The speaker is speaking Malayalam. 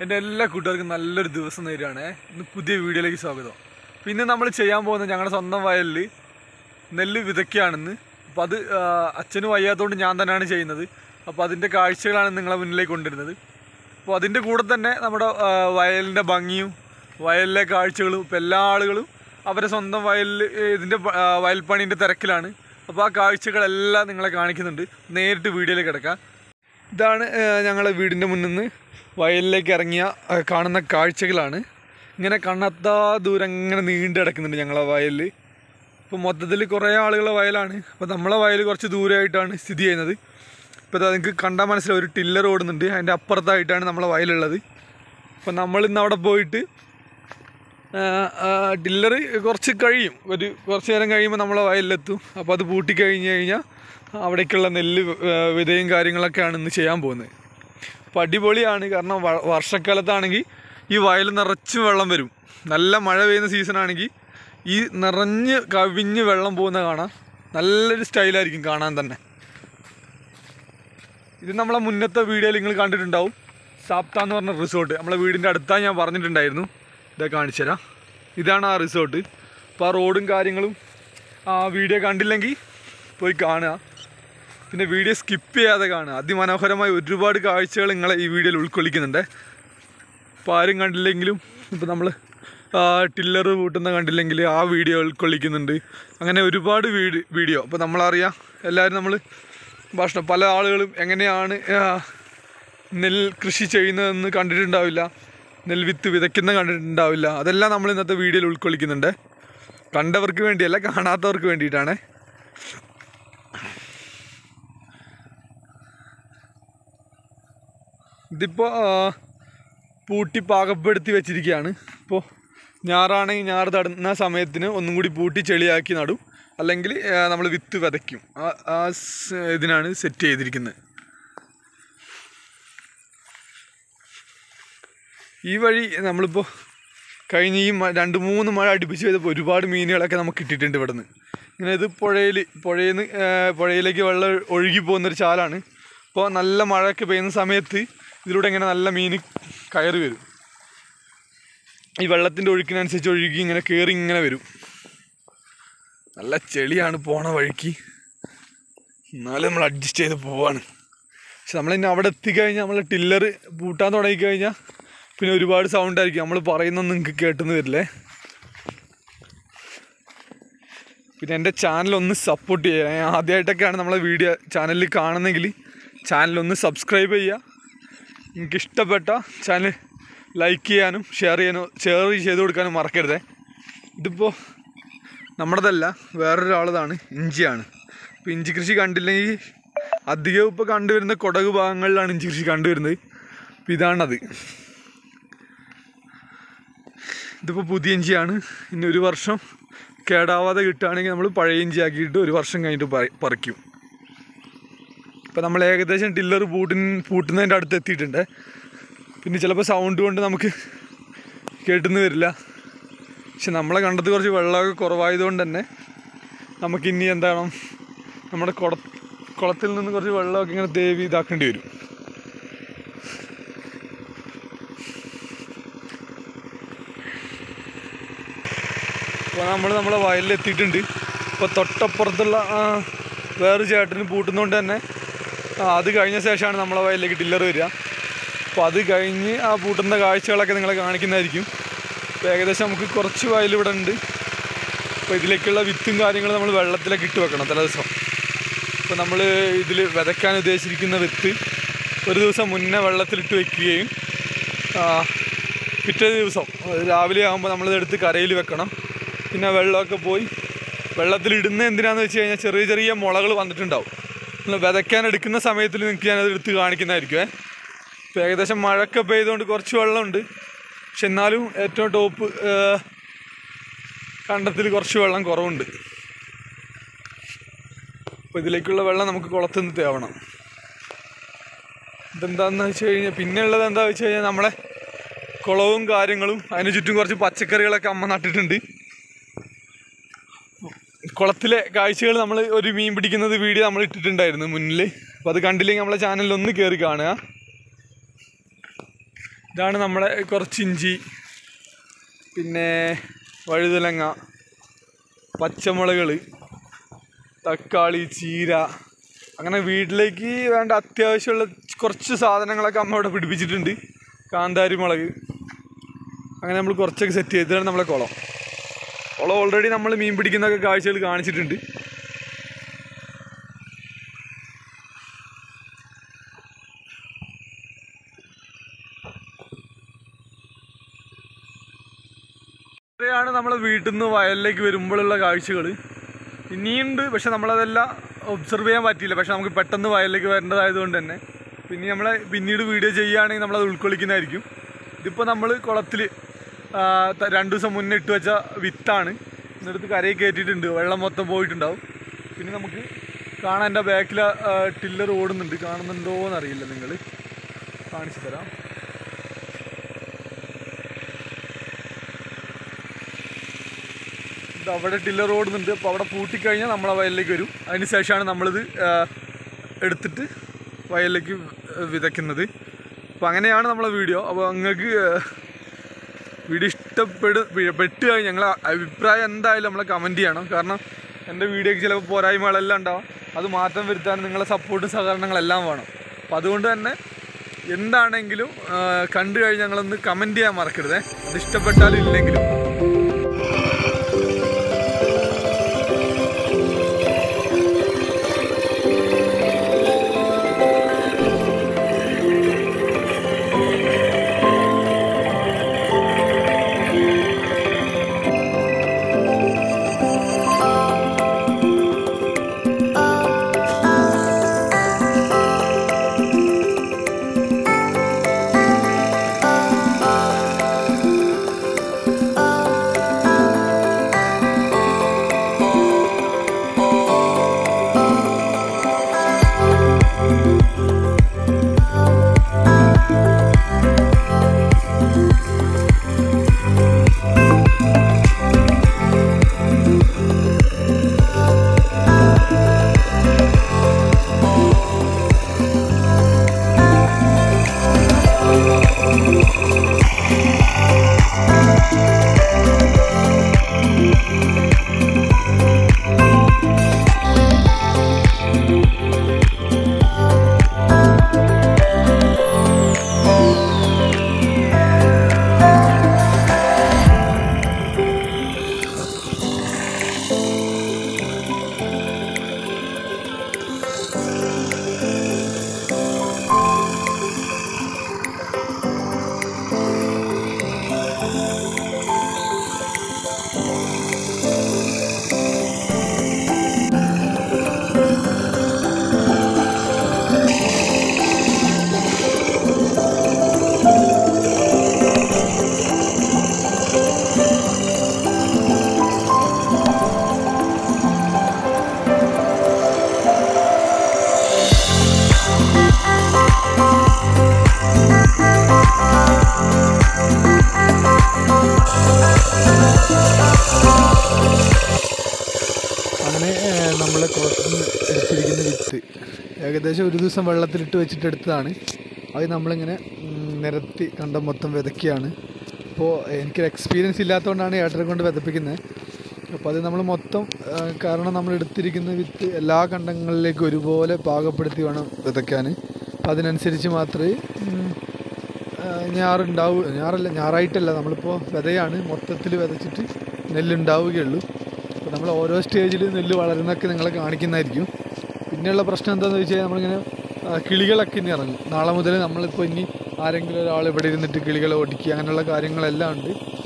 എൻ്റെ എല്ലാ കൂട്ടുകാർക്കും നല്ലൊരു ദിവസം നേരാണ് ഇന്ന് പുതിയ വീഡിയോയിലേക്ക് സ്വാഗതം പിന്നെ നമ്മൾ ചെയ്യാൻ പോകുന്നത് ഞങ്ങളുടെ സ്വന്തം വയലിൽ നെല്ല് വിതയ്ക്കുകയാണെന്ന് അപ്പോൾ അത് ആ, അച്ഛന് വയ്യാത്തതുകൊണ്ട് ഞാൻ തന്നെയാണ് ചെയ്യുന്നത് അപ്പോൾ അതിൻ്റെ കാഴ്ചകളാണ് നിങ്ങളെ മുന്നിലേക്ക് കൊണ്ടുവരുന്നത് അപ്പോൾ അതിൻ്റെ കൂടെ തന്നെ നമ്മുടെ ആ, വയലിൻ്റെ ഭംഗിയും വയലിലെ കാഴ്ചകളും ഇപ്പോൾ എല്ലാ ആളുകളും അവരെ സ്വന്തം വയലിൽ ഇതിൻ്റെ പ- ആ, വയൽപ്പണീൻ്റെ തിരക്കിലാണ് അപ്പോൾ ആ കാഴ്ചകളെല്ലാം നിങ്ങളെ കാണിക്കുന്നുണ്ട് നേരിട്ട് വീഡിയോയിലേക്ക് കിടക്കാം ഇതാണ് ഏഹ്, ഞങ്ങളെ വീടിൻ്റെ മുന്നിൽ നിന്ന് വയലിലേക്ക് ഇറങ്ങിയ ഏഹ്, കാണുന്ന കാഴ്ചകളാണ് ഇങ്ങനെ കണ്ണെത്താ ദൂരം ഇങ്ങനെ നീണ്ടു കിടക്കുന്നുണ്ട് ഞങ്ങളെ വയലിൽ ഇപ്പോൾ മൊത്തത്തിൽ കുറേ ആളുകളെ വയലാണ് അപ്പോൾ നമ്മളെ വയൽ കുറച്ച് ദൂരമായിട്ടാണ് സ്ഥിതി ചെയ്യുന്നത് ഇപ്പോൾ ഇത് നിങ്ങൾക്ക് കണ്ടാൽ മനസ്സിലാവും ഒരു ടില്ലർ ഓടുന്നുണ്ട് അതിൻ്റെ അപ്പുറത്തായിട്ടാണ് നമ്മളെ വയലുള്ളത് അപ്പോൾ നമ്മളിന്ന് അവിടെ പോയിട്ട് ടില്ലർ കുറച്ച് കഴിയും ഒരു കുറച്ച് നേരം കഴിയുമ്പോൾ നമ്മളെ വയലിലെത്തും അപ്പോൾ അത് പൂട്ടി കഴിഞ്ഞ് കഴിഞ്ഞാൽ അവിടേക്കുള്ള നെല്ല് ആ, വിതയും കാര്യങ്ങളൊക്കെയാണ് ഇന്ന് ചെയ്യാൻ പോകുന്നത് അപ്പോൾ അടിപൊളിയാണ് കാരണം വ- വർഷക്കാലത്താണെങ്കിൽ ഈ വയൽ നിറച്ച് വെള്ളം വരും നല്ല മഴ പെയ്യുന്ന സീസണാണെങ്കിൽ ഈ നിറഞ്ഞ് കവിഞ്ഞ് വെള്ളം പോകുന്ന കാണാൻ നല്ലൊരു സ്റ്റൈലായിരിക്കും കാണാൻ തന്നെ ഇത് നമ്മളെ മുന്നത്തെ വീഡിയോയിൽ നിങ്ങൾ കണ്ടിട്ടുണ്ടാവും സാപ്ത എന്ന് പറഞ്ഞ റിസോർട്ട് നമ്മളെ വീടിൻ്റെ അടുത്തായി ഞാൻ പറഞ്ഞിട്ടുണ്ടായിരുന്നു ഇതാ കാണിച്ചു തരാം ഇതാണ് ആ റിസോർട്ട് അപ്പോൾ ആ റോഡും കാര്യങ്ങളും ആ വീഡിയോ കണ്ടില്ലെങ്കിൽ പോയി കാണുക പിന്നെ വീഡിയോ സ്കിപ്പ് ചെയ്യാതെ കാണുക അതിമനോഹരമായ ഒരുപാട് കാഴ്ചകൾ നിങ്ങളെ ഈ വീഡിയോയിൽ ഉൾക്കൊള്ളിക്കുന്നുണ്ട് അപ്പോൾ ആരും കണ്ടില്ലെങ്കിലും ഇപ്പോൾ നമ്മൾ ടില്ലർ കൂട്ടുന്ന കണ്ടില്ലെങ്കിൽ ആ വീഡിയോ ഉൾക്കൊള്ളിക്കുന്നുണ്ട് അങ്ങനെ ഒരുപാട് വീട് വീഡിയോ അപ്പോൾ നമ്മളറിയാം എല്ലാവരും നമ്മൾ ഭക്ഷണം പല ആളുകളും എങ്ങനെയാണ് ആ, നെൽ കൃഷി ചെയ്യുന്നതെന്ന് കണ്ടിട്ടുണ്ടാവില്ല നെൽവിത്ത് വിതയ്ക്കുന്ന കണ്ടിട്ടുണ്ടാവില്ല അതെല്ലാം നമ്മൾ ഇന്നത്തെ വീഡിയോയിൽ ഉൾക്കൊള്ളിക്കുന്നുണ്ട് കണ്ടവർക്ക് വേണ്ടിയല്ല കാണാത്തവർക്ക് വേണ്ടിയിട്ടാണ് ഇതിപ്പോൾ പൂട്ടി പാകപ്പെടുത്തി വെച്ചിരിക്കുകയാണ് ഇപ്പോൾ ഞാറാണെങ്കിൽ ഞാറ് തടുന്ന സമയത്തിന് ഒന്നും കൂടി പൂട്ടി ചെളിയാക്കി നടും അല്ലെങ്കിൽ നമ്മൾ വിത്ത് വിതയ്ക്കും ആ ആ സ് ഇതിനാണ് സെറ്റ് ചെയ്തിരിക്കുന്നത് ഈ വഴി നമ്മളിപ്പോൾ കഴിഞ്ഞ ഈ മ- രണ്ട് മൂന്ന് മഴ അടുപ്പിച്ച് ചെയ്തപ്പോൾ ഒരുപാട് മീനുകളൊക്കെ നമുക്ക് കിട്ടിയിട്ടുണ്ട് ഇവിടെ നിന്ന് ഇങ്ങനെ ഇത് പുഴയിൽ പുഴയിൽ നിന്ന് പുഴയിലേക്ക് വെള്ളം ഒഴുകി പോകുന്നൊരു ചാലാണ് അപ്പോൾ നല്ല മഴയൊക്കെ പെയ്യുന്ന സമയത്ത് ഇതിലൂടെ ഇങ്ങനെ നല്ല മീൻ കയറി വരും ഈ വെള്ളത്തിൻ്റെ ഒഴുക്കിനനുസരിച്ച് ഒഴുകി ഇങ്ങനെ കയറി ഇങ്ങനെ വരും നല്ല ചെളിയാണ് പോണ വഴിക്ക് എന്നാലും നമ്മൾ അഡ്ജസ്റ്റ് ചെയ്ത് പോവാണ് പക്ഷെ നമ്മളിനി അവിടെ എത്തിക്കഴിഞ്ഞാൽ നമ്മൾ ടില്ലർ പൂട്ടാൻ തുടങ്ങിക്കഴിഞ്ഞാൽ പിന്നെ ഒരുപാട് സൗണ്ട് ആയിരിക്കും നമ്മൾ പറയുന്നൊന്നും നിങ്ങൾക്ക് കേട്ടെന്ന് വരില്ലേ പിന്നെ എൻ്റെ ചാനൽ ഒന്ന് സപ്പോർട്ട് ചെയ്യുക ഞാൻ ആദ്യമായിട്ടൊക്കെയാണ് നമ്മളെ വീഡിയോ ചാനലിൽ കാണുന്നെങ്കിൽ ചാനൽ ഒന്ന് സബ്സ്ക്രൈബ് ചെയ്യുക നിങ്ങൾക്ക് ഇഷ്ടപ്പെട്ട ചാനൽ ലൈക്ക് ചെയ്യാനും ഷെയർ ചെയ്യാനും ഷെയർ ചെയ്ത് കൊടുക്കാനും മറക്കരുതേ ഇതിപ്പോൾ നമ്മുടേതല്ല വേറൊരാളതാണ് ഇഞ്ചിയാണ് ഇപ്പോൾ ഇഞ്ചി കൃഷി കണ്ടില്ലെങ്കിൽ അധികം ഇപ്പോൾ കണ്ടുവരുന്ന കൊടക് ഭാഗങ്ങളിലാണ് ഇഞ്ചി കൃഷി കണ്ടുവരുന്നത് അപ്പോൾ ഇതാണത് ഇതിപ്പോൾ പുതിയ ഇഞ്ചിയാണ് ഇനി ഒരു വർഷം കേടാവാതെ കിട്ടുകയാണെങ്കിൽ നമ്മൾ പഴയ ഇഞ്ചി ആക്കിയിട്ട് ഒരു വർഷം കഴിഞ്ഞിട്ട് പറി- പറിക്കും ഇപ്പം നമ്മൾ ഏകദേശം ടില്ലർ പൂട്ടിൻ പൂട്ടുന്നതിൻ്റെ അടുത്ത് എത്തിയിട്ടുണ്ട് പിന്നെ ചിലപ്പോൾ സൗണ്ട് കൊണ്ട് നമുക്ക് കേട്ടുന്നു വരില്ല പക്ഷെ നമ്മളെ കണ്ടത് കുറച്ച് വെള്ളമൊക്കെ കുറവായതുകൊണ്ട് തന്നെ നമുക്ക് ഇനി എന്താണ് നമ്മുടെ കുള കുളത്തിൽ നിന്ന് കുറച്ച് വെള്ളമൊക്കെ ഇങ്ങനെ ദേവി ഇതാക്കേണ്ടി വരും അപ്പോൾ നമ്മൾ നമ്മളെ വയലിൽ എത്തിയിട്ടുണ്ട് ഇപ്പോൾ തൊട്ടപ്പുറത്തുള്ള ആ, വേറൊരു ചേട്ടന് പൂട്ടുന്നതുകൊണ്ട് തന്നെ ആ, അത് കഴിഞ്ഞ ശേഷമാണ് നമ്മളെ വയലിലേക്ക് ടില്ലർ വരിക അപ്പോൾ അത് കഴിഞ്ഞ് ആ പൂട്ടുന്ന കാഴ്ചകളൊക്കെ നിങ്ങളെ കാണിക്കുന്നതായിരിക്കും ഇപ്പോൾ ഏകദേശം നമുക്ക് കുറച്ച് വയൽ ഇവിടെ ഉണ്ട് അപ്പോൾ ഇതിലേക്കുള്ള വിത്തും കാര്യങ്ങളും നമ്മൾ വെള്ളത്തിലേക്ക് ഇട്ട് വെക്കണം ചില ദിവസം ഇപ്പോൾ നമ്മൾ ഇതിൽ വിതയ്ക്കാൻ ഉദ്ദേശിച്ചിരിക്കുന്ന വിത്ത് ഒരു ദിവസം മുന്നേ വെള്ളത്തിലിട്ട് വെക്കുകയും ആ, പിറ്റേ ദിവസം രാവിലെ ആകുമ്പോൾ നമ്മളിതെടുത്ത് കരയിൽ വെക്കണം പിന്നെ വെള്ളമൊക്കെ പോയി വെള്ളത്തിലിടുന്ന എന്തിനാന്ന് വെച്ച് കഴിഞ്ഞാൽ ചെറിയ ചെറിയ മുളകൾ വന്നിട്ടുണ്ടാവും നമ്മൾ വിതയ്ക്കാൻ എടുക്കുന്ന സമയത്തിൽ നിങ്ങൾക്ക് ഞാനത് എടുത്ത് കാണിക്കുന്നതായിരിക്കുമേ ഇപ്പോൾ ഏകദേശം മഴയൊക്കെ പെയ്തുകൊണ്ട് കുറച്ച് വെള്ളമുണ്ട് പക്ഷെ എന്നാലും ഏറ്റവും ടോപ്പ് കണ്ടത്തിൽ കുറച്ച് വെള്ളം കുറവുണ്ട് അപ്പോൾ ഇതിലേക്കുള്ള വെള്ളം നമുക്ക് കുളത്തിൽ നിന്ന് തേവണം ഇതെന്താന്ന് വെച്ച് കഴിഞ്ഞാൽ പിന്നെ ഉള്ളത് എന്താ വെച്ച് കഴിഞ്ഞാൽ നമ്മളെ കുളവും കാര്യങ്ങളും അതിന് ചുറ്റും കുറച്ച് പച്ചക്കറികളൊക്കെ അമ്മ നട്ടിട്ടുണ്ട് കുളത്തിലെ കാഴ്ചകൾ നമ്മൾ ഒരു മീൻ പിടിക്കുന്നത് വീഡിയോ നമ്മൾ ഇട്ടിട്ടുണ്ടായിരുന്നു മുന്നിൽ അപ്പോൾ അത് കണ്ടില്ലെങ്കിൽ നമ്മളെ ചാനലിൽ ഒന്ന് കയറി കാണുക ഇതാണ് നമ്മളെ കുറച്ച് ഇഞ്ചി പിന്നെ വഴുതലങ്ങ പച്ചമുളകൾ തക്കാളി ചീര അങ്ങനെ വീട്ടിലേക്ക് വേണ്ട അത്യാവശ്യമുള്ള കുറച്ച് സാധനങ്ങളൊക്കെ അമ്മ ഇവിടെ പിടിപ്പിച്ചിട്ടുണ്ട് കാന്താരി മുളക് അങ്ങനെ നമ്മൾ കുറച്ചൊക്കെ സെറ്റ് ചെയ്തിട്ടാണ് നമ്മളെ കുളം കുളം ഓൾറെഡി നമ്മൾ മീൻ പിടിക്കുന്നൊക്കെ കാഴ്ചകൾ കാണിച്ചിട്ടുണ്ട് ഇത്രയാണ് നമ്മളെ വീട്ടിൽ നിന്ന് വയലിലേക്ക് വരുമ്പോഴുള്ള കാഴ്ചകൾ ഇനിയുണ്ട് പക്ഷെ നമ്മളതെല്ലാം ഒബ്സർവ് ചെയ്യാൻ പറ്റിയില്ല പക്ഷെ നമുക്ക് പെട്ടെന്ന് വയലിലേക്ക് വരേണ്ടതായതുകൊണ്ട് തന്നെ പിന്നെ നമ്മളെ പിന്നീട് വീഡിയോ ചെയ്യുകയാണെങ്കിൽ നമ്മളത് ഉൾക്കൊള്ളിക്കുന്നതായിരിക്കും ഇതിപ്പോൾ നമ്മൾ കുളത്തിൽ രണ്ട് ദിവസം മുന്നേ ഇട്ട് വെച്ച വിത്താണ് എന്നിടത്ത് കരയിൽ കയറ്റിയിട്ടുണ്ട് വെള്ളം മൊത്തം പോയിട്ടുണ്ടാവും പിന്നെ നമുക്ക് കാണാൻ എൻ്റെ ബാക്കിൽ ടില്ലർ ഓടുന്നുണ്ട് കാണുന്നുണ്ടോ എന്നറിയില്ല നിങ്ങൾ കാണിച്ചു തരാം ഇത് അവിടെ ടില്ലർ ഓടുന്നുണ്ട് അപ്പോൾ അവിടെ പൂട്ടിക്കഴിഞ്ഞാൽ നമ്മൾ ആ വയലിലേക്ക് വരും അതിന് ശേഷമാണ് നമ്മളിത് ആ, എടുത്തിട്ട് വയലിലേക്ക് വിതയ്ക്കുന്നത് അപ്പോൾ അങ്ങനെയാണ് നമ്മളെ വീഡിയോ അപ്പോൾ നിങ്ങൾക്ക് വീഡിയോ ഇഷ്ടപ്പെടു പെട്ട് കഴിഞ്ഞാൽ ഞങ്ങളെ അഭിപ്രായം എന്തായാലും നമ്മളെ കമൻറ്റ് ചെയ്യണം കാരണം എൻ്റെ വീഡിയോക്ക് ചിലപ്പോൾ പോരായ്മകളെല്ലാം ഉണ്ടാവും അത് മാറ്റം വരുത്താൻ നിങ്ങളെ സപ്പോർട്ടും സഹകരണങ്ങളെല്ലാം വേണം അപ്പോൾ അതുകൊണ്ട് തന്നെ എന്താണെങ്കിലും ആ, കണ്ടു കഴിഞ്ഞാൽ ഞങ്ങളൊന്ന് കമൻറ്റ് ചെയ്യാൻ മറക്കരുതേ അത് ഇഷ്ടപ്പെട്ടാലും ഇല്ലെങ്കിലും അങ്ങനെ നമ്മൾ കുളത്തിൽ നിന്ന് എടുത്തിരിക്കുന്ന വിത്ത് ഏകദേശം ഒരു ദിവസം വെള്ളത്തിലിട്ട് വെച്ചിട്ട് എടുത്തതാണ് അത് നമ്മളിങ്ങനെ ഉം, നിരത്തി കണ്ടം മൊത്തം വിതയ്ക്കുകയാണ് അപ്പോൾ എനിക്കൊരു എക്സ്പീരിയൻസ് ഇല്ലാത്തതുകൊണ്ടാണ് ഏട്ടനെ കൊണ്ട് വിതപ്പിക്കുന്നത് അപ്പോൾ അത് നമ്മൾ മൊത്തം ആ, കാരണം നമ്മൾ എടുത്തിരിക്കുന്ന വിത്ത് എല്ലാ കണ്ടങ്ങളിലേക്കും ഒരുപോലെ പാകപ്പെടുത്തി വേണം വിതയ്ക്കാൻ അപ്പോൾ അതിനനുസരിച്ച് മാത്രമേ ഉം, ആ, ഞാറുണ്ടാവൂ ഞാറല്ല ഞാറായിട്ടല്ല നമ്മളിപ്പോൾ വിതയാണ് മൊത്തത്തിൽ വിതച്ചിട്ട് നെല്ലുണ്ടാവുകയുള്ളൂ അപ്പോൾ നമ്മൾ ഓരോ സ്റ്റേജിൽ നെല്ല് വളരുന്നതൊക്കെ നിങ്ങളെ കാണിക്കുന്നതായിരിക്കും പിന്നെയുള്ള പ്രശ്നം എന്താണെന്ന് വെച്ച് കഴിഞ്ഞാൽ നമ്മളിങ്ങനെ ആ, കിളികളൊക്കെ ഇനി ഇറങ്ങും നാളെ മുതൽ നമ്മളിപ്പോൾ ഇനി ആരെങ്കിലും ഒരാൾ ഇവിടെ ഇരുന്നിട്ട് കിളികളെ ഓടിക്കുക അങ്ങനെയുള്ള കാര്യങ്ങളെല്ലാം ഉണ്ട്